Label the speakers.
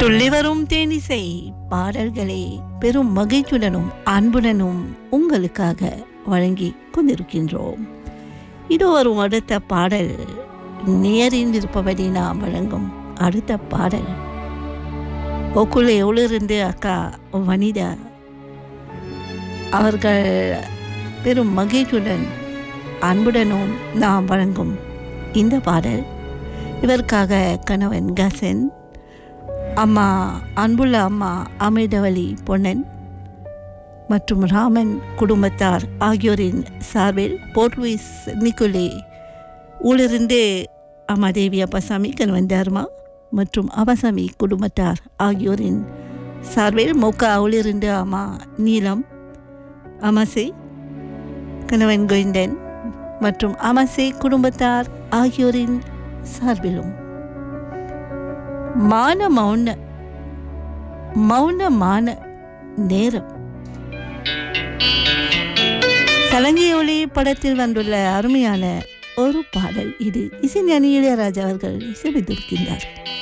Speaker 1: துள்ளி வரும் தேனிசை பாடல்களை பெரும் மகிழ்ச்சியுடனும் அன்புடனும் உங்களுக்காக வழங்கி கொண்டிருக்கின்றோம் இது வரும் அடுத்த பாடல் நேரில் இருப்பபடி நாம் வழங்கும் அடுத்த பாடல் ஒக்குள்ளே உளிருந்து அக்கா வனிதா அவர்கள் பெரும் மகிழ்ச்சியுடன் அன்புடனும் நாம் வழங்கும் இந்த பாடல் இவருக்காக கணவன் கசன் அம்மா அன்புள்ள அம்மா அமிர்தவழி பொன்னன் மற்றும் ராமன் குடும்பத்தார் ஆகியோரின் சார்பில் போர்ட் லூயிஸ் நிக்கோலே ஊழிருந்து அம்மா தேவி அப்பசாமி கணவன் தர்மா மற்றும் அபசாமி குடும்பத்தார் ஆகியோரின் சார்பில் மொக்கா ஊழிருந்து அம்மா நீலம் அமசை கணவன் கோவிந்தன் மற்றும் அமசை குடும்பத்தார் ஆகியோரின் சார்பிலும் மான மௌன மௌனமான நேரம் சலங்கியொலி படத்தில் வந்துள்ள அருமையான ஒரு பாடல் இது இசைஞானி இளையராஜா அவர்கள் இசைவித்திருக்கின்றார்